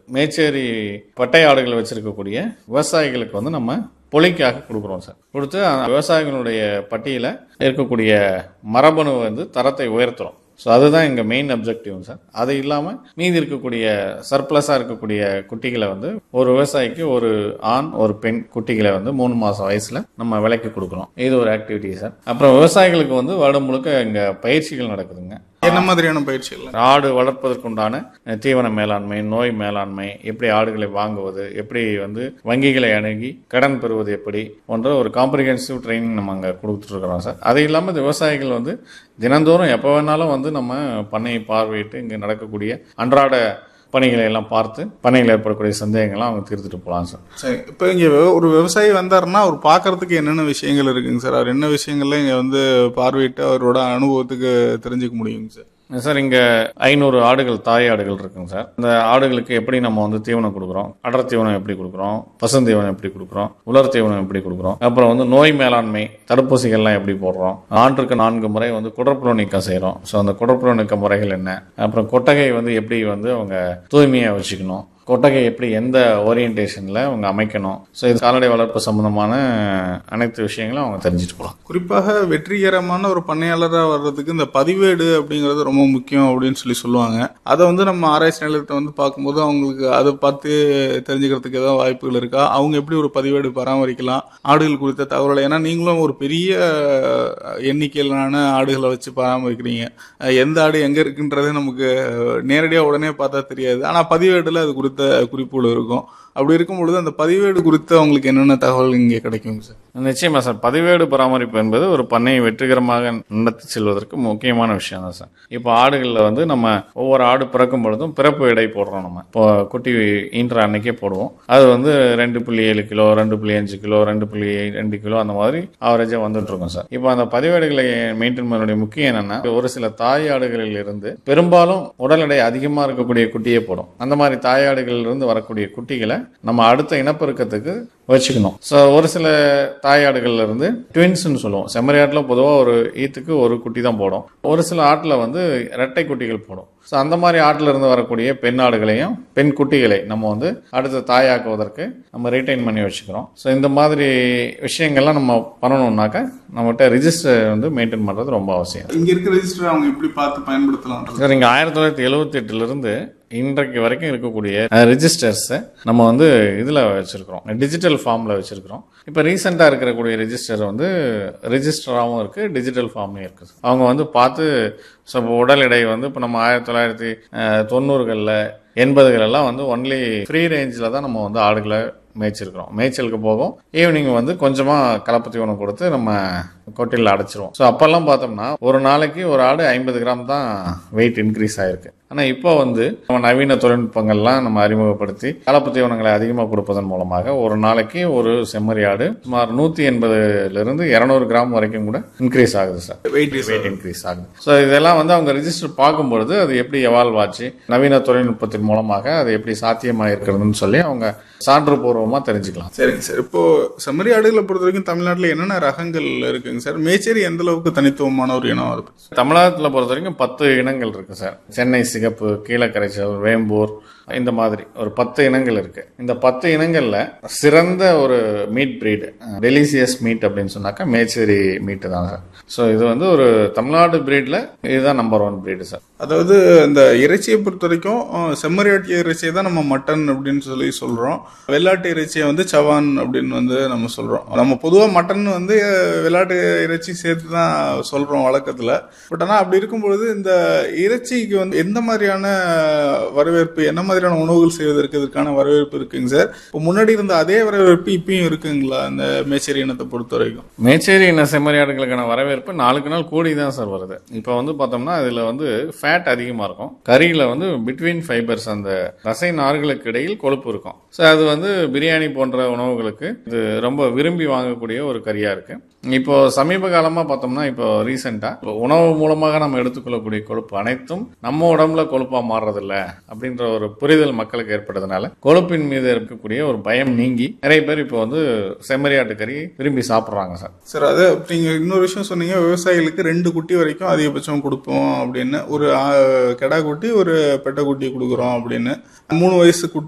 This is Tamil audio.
மேச்சேரி பட்டை ஆடுகள் வச்சிருக்கக்கூடிய விவசாயிகளுக்கு வந்து நம்ம பொலிக்காக கொடுக்குறோம் சார் கொடுத்து அந்த விவசாயிகளுடைய பட்டியல இருக்கக்கூடிய மரபணு வந்து தரத்தை உயர்த்துறோம் ஸோ அதுதான் எங்கள் மெயின் அப்ஜெக்டிவ் சார் அது இல்லாமல் மீதி இருக்கக்கூடிய சர்ப்ளஸாக இருக்கக்கூடிய குட்டிகளை வந்து ஒரு விவசாயிக்கு ஒரு ஆண் ஒரு பெண் குட்டிகளை வந்து மூணு மாதம் வயசில் நம்ம விலைக்கு கொடுக்குறோம் இது ஒரு ஆக்டிவிட்டி சார் அப்புறம் விவசாயிகளுக்கு வந்து வருடம் முழுக்க இங்கே பயிற்சிகள் நடக்குதுங்க என்ன மாதிரியான பயிற்சிகள் ஆடு வளர்ப்பதற்குண்டான அஹ், தீவன மேலாண்மை நோய் மேலாண்மை எப்படி ஆடுகளை வாங்குவது எப்படி வந்து வங்கிகளை அணுகி கடன் பெறுவது எப்படி போன்ற ஒரு காம்ப்ரிஹென்சிவ் ட்ரைனிங் நம்ம அங்கே கொடுத்துட்ருக்குறோம் சார் அது இல்லாமல் இந்த விவசாயிகள் வந்து தினந்தோறும் எப்போ வேணாலும் வந்து நம்ம பண்ணையை பார்வையிட்டு இங்கே நடக்கக்கூடிய அன்றாட பணிகளை எல்லாம் பார்த்து பண்ணையில் ஏற்படக்கூடிய சந்தேகங்கள்லாம் அவங்க தீர்த்துட்டு போகலாம் சார் சரி இப்போ இங்கே ஒரு விவசாயி வந்தாருன்னா அவர் பார்க்கறதுக்கு என்னென்ன விஷயங்கள் இருக்குங்க சார் அவர் என்ன விஷயங்கள்ல இங்கே வந்து பார்வையிட்டு அவரோட அனுபவத்துக்கு தெரிஞ்சுக்க முடியுங்க சார் சார் இங்கே ஐநூறு ஆடுகள் தாய் ஆடுகள் இருக்குங்க சார் இந்த ஆடுகளுக்கு எப்படி நம்ம வந்து தீவனம் கொடுக்குறோம் அடர் தீவனம் எப்படி கொடுக்குறோம் பசுந்தீவனம் எப்படி கொடுக்குறோம் உலர் தீவனம் எப்படி கொடுக்குறோம் அப்புறம் வந்து நோய் மேலாண்மை தடுப்பூசிகள்லாம் எப்படி போடுறோம் ஆண்டுக்கு நான்கு முறை வந்து குடற்புழு நீக்கம் செய்கிறோம் ஸோ அந்த குடற்புழு நீக்க முறைகள் என்ன அப்புறம் கொட்டகை வந்து எப்படி வந்து அவங்க தூய்மையாக வச்சுக்கணும் கொட்டகை எப்படி எந்த ஓரியன்டேஷனில் அவங்க அமைக்கணும் ஸோ இது கால்நடை வளர்ப்பு சம்மந்தமான அனைத்து விஷயங்களும் அவங்க தெரிஞ்சுட்டு போகலாம் குறிப்பாக வெற்றிகரமான ஒரு பண்ணையாளராக வர்றதுக்கு இந்த பதிவேடு அப்படிங்கிறது ரொம்ப முக்கியம் அப்படின்னு சொல்லி சொல்லுவாங்க அதை வந்து நம்ம ஆராய்ச்சி நிலையத்தை வந்து பார்க்கும்போது அவங்களுக்கு அதை பார்த்து தெரிஞ்சுக்கிறதுக்கு ஏதாவது வாய்ப்புகள் இருக்கா அவங்க எப்படி ஒரு பதிவேடு பராமரிக்கலாம் ஆடுகள் குறித்த தகவலை ஏன்னா நீங்களும் ஒரு பெரிய அஹ், எண்ணிக்கையிலான ஆடுகளை வச்சு பராமரிக்கிறீங்க அஹ், எந்த ஆடு எங்கே இருக்குன்றது நமக்கு நேரடியாக உடனே பார்த்தா தெரியாது ஆனால் பதிவேடில் அது குறித்த குறிப்புகள் இருக்கும் அப்படி இருக்கும் பொழுது அந்த பதிவேடு குறித்து அவங்களுக்கு என்னென்ன தகவல் இங்கே கிடைக்குங்க சார் நிச்சயமா சார் பதிவேடு பராமரிப்பு என்பது ஒரு பண்ணையை வெற்றிகரமாக நடத்தி செல்வதற்கு முக்கியமான விஷயம் தான் சார் இப்போ ஆடுகளில் வந்து நம்ம ஒவ்வொரு ஆடு பிறக்கும் பொழுதும் பிறப்பு எடை போடுறோம் நம்ம இப்போ குட்டி ஈன்ற அன்னைக்கே போடுவோம் அது வந்து ரெண்டு புள்ளி ஏழு கிலோ ரெண்டு புள்ளி அஞ்சு கிலோ ரெண்டு புள்ளி ரெண்டு கிலோ அந்த மாதிரி ஆவரேஜாக வந்துட்டு இருக்கும் சார் இப்போ அந்த பதிவேடுகளை மெயின்டைன் பண்ணக்கூடிய முக்கியம் என்னன்னா ஒரு சில தாய் ஆடுகளில் இருந்து பெரும்பாலும் உடல் எடை அதிகமாக இருக்கக்கூடிய குட்டியே போடும் அந்த மாதிரி தாயாடுகளில் இருந்து வரக்கூடிய குட்டிகளை நம்ம அடுத்த இனப்பெருக்கத்துக்கு வச்சுக்கணும் ஸோ ஒரு சில தாயாடுகள்ல இருந்து ட்வின்ஸ்னு சொல்லுவோம் செம்மறியாட்டில் பொதுவாக ஒரு ஈத்துக்கு ஒரு குட்டி தான் போடும் ஒரு சில ஆட்டில் வந்து இரட்டை குட்டிகள் போடும் ஸோ அந்த மாதிரி ஆட்டில் இருந்து வரக்கூடிய பெண் ஆடுகளையும் பெண் குட்டிகளை நம்ம வந்து அடுத்த தாயாக்குவதற்கு நம்ம ரீட்டைன் பண்ணி வச்சுக்கிறோம் ஸோ இந்த மாதிரி விஷயங்கள்லாம் நம்ம பண்ணணும்னாக்கா நம்மகிட்ட ரிஜிஸ்டர் வந்து மெயின்டைன் பண்ணுறது ரொம்ப அவசியம் இங்க இருக்க ரெஜிஸ்டர் அவங்க எப்படி பார்த்து பயன்படுத்தலாம் சார் இங்கே ஆயிரத்தி தொள்ளாயிரத்தி எழுபத்தி எட்டுலேருந்து இன்றைக்கு வரைக்கும் இருக்கக்கூடிய ரெஜிஸ்டர்ஸை நம்ம வந்து இதில் வச்சுருக்கிறோம் டிஜிட்டல் ஃபார்மில் வச்சுருக்கிறோம் இப்போ ரீசெண்டாக இருக்கக்கூடிய ரெஜிஸ்டர் வந்து ரெஜிஸ்டராகவும் இருக்குது டிஜிட்டல் ஃபார்ம்லையும் இருக்குது அவங்க வந்து பார்த்து ஸோ இப்போ உடல் எடை வந்து இப்போ நம்ம ஆயிரத்தி தொள்ளாயிரத்தி தொண்ணூறுகளில் எண்பதுகள் எல்லாம் வந்து ஒன்லி ஃப்ரீ ரேஞ்சில் தான் நம்ம வந்து ஆடுகளை மேய்ச்சிருக்கிறோம் மேய்ச்சலுக்கு போகும் ஈவினிங் வந்து கொஞ்சமாக கலப்பு தீவனம் கொடுத்து நம்ம கொட்டிலில் அடைச்சிருவோம் ஸோ அப்போல்லாம் பார்த்தோம்னா ஒரு நாளைக்கு ஒரு ஆடு ஐம்பது கிராம் தான் வெயிட் இன்க்ரீஸ் ஆயிருக்கு ஆனால் இப்போ வந்து நம்ம நவீன தொழில்நுட்பங்கள்லாம் நம்ம அறிமுகப்படுத்தி கலப்பு தீவனங்களை அதிகமாக கொடுப்பதன் மூலமாக ஒரு நாளைக்கு ஒரு செம்மறி ஆடு சுமார் நூற்றி எண்பதுலேருந்து இரநூறு கிராம் வரைக்கும் கூட இன்க்ரீஸ் ஆகுது சார் வெயிட் வெயிட் இன்க்ரீஸ் ஆகுது ஸோ இதெல்லாம் வந்து அவங்க ரிஜிஸ்டர் பார்க்கும்பொழுது அது எப்படி எவால்வ் ஆச்சு நவீன தொழில்நுட்பத்தின் மூலமாக அது எப்படி சாத்தியமாக இருக்கிறதுன்னு சொல்லி அவங்க சான்று பூர்வமாக தெரிஞ்சுக்கலாம் சரிங்க சார் இப்போ செம்மறி ஆடுகளை பொறுத்த வரைக்கும் தமிழ்நாட்டில் என்னென்ன ரகங்கள் இருக்குங்க சார் மேச்சேரி எந்த அளவுக்கு தனித்துவமான ஒரு இனம் அது தமிழகத்தில் பொறுத்த வரைக்கும் பத்து இனங்கள் இருக்கு சார் சென்னை சிகப்பு கீழக்கரைச்சல் வேம்பூர் இந்த மாதிரி ஒரு பத்து இனங்கள் இருக்கு இந்த பத்து இனங்கள்ல சிறந்த ஒரு மீட் பிரீடு டெலிசியஸ் மீட் அப்படின்னு சொன்னாக்கா மேச்சேரி மீட்டு தான் சார் ஸோ இது வந்து ஒரு தமிழ்நாடு பிரீட்ல இதுதான் நம்பர் ஒன் பிரீடு சார் அதாவது இந்த இறைச்சியை பொறுத்த வரைக்கும் அஹ், செம்மறியாட்டு இறைச்சியை தான் நம்ம மட்டன் அப்படின்னு சொல்லி சொல்றோம் வெள்ளாட்டு இறைச்சியை வந்து சவான் அப்படின்னு வந்து நம்ம சொல்றோம் நம்ம பொதுவாக மட்டன் வந்து அஹ், வெள்ளாட்டு இறைச்சி சேர்த்து தான் சொல்றோம் வழக்கத்துல பட் ஆனால் அப்படி இருக்கும்பொழுது இந்த இறைச்சிக்கு வந்து எந்த மாதிரியான வரவேற்பு என்ன மாதிரியான உணவுகள் செய்வதற்கு இதற்கான வரவேற்பு இருக்குங்க சார் இப்போ முன்னாடி இருந்த அதே வரவேற்பு இப்பயும் இருக்குங்களா இந்த மேச்சேரி இனத்தை பொறுத்த வரைக்கும் மேச்சேரி இன செம்மறியாடுகளுக்கான வரவேற்பு நாளுக்கு நாள் கூடி தான் சார் வருது இப்போ வந்து பார்த்தோம்னா இதில் வந்து ஃபேட் அதிகமாக இருக்கும் கறியில் வந்து பிட்வீன் ஃபைபர்ஸ் அந்த தசை நார்களுக்கு இடையில் கொழுப்பு இருக்கும் ஸோ அது வந்து பிரியாணி போன்ற உணவுகளுக்கு இது ரொம்ப விரும்பி வாங்கக்கூடிய ஒரு கறியாக இருக்கு இப்போ சமீப காலமாக பார்த்தோம்னா இப்போ ரீசெண்டாக உணவு மூலமாக நம்ம எடுத்துக்கொள்ளக்கூடிய கொழுப்பு அனைத்தும் நம்ம உடம்புல கொழுப்பாக மாறுறதில்ல அப்படின்ற ஒரு புரிதல் மக்களுக்கு ஏற்பட்டதுனால கொழுப்பின் மீது இருக்கக்கூடிய ஒரு பயம் நீங்கி நிறைய பேர் இப்போ வந்து செம்மறியாட்டு கறி விரும்பி சாப்பிட்றாங்க சார் சார் அது நீங்க இன்னொரு விஷயம் சொன்னீங்க விவசாயிகளுக்கு ரெண்டு குட்டி வரைக்கும் அதிகபட்சம் கொடுப்போம் அப்படின்னு ஒரு ஆ, கெடா குட்டி ஒரு பெட்டை குட்டி கொடுக்குறோம் அப்படின்னு மூணு வயசு குட்டி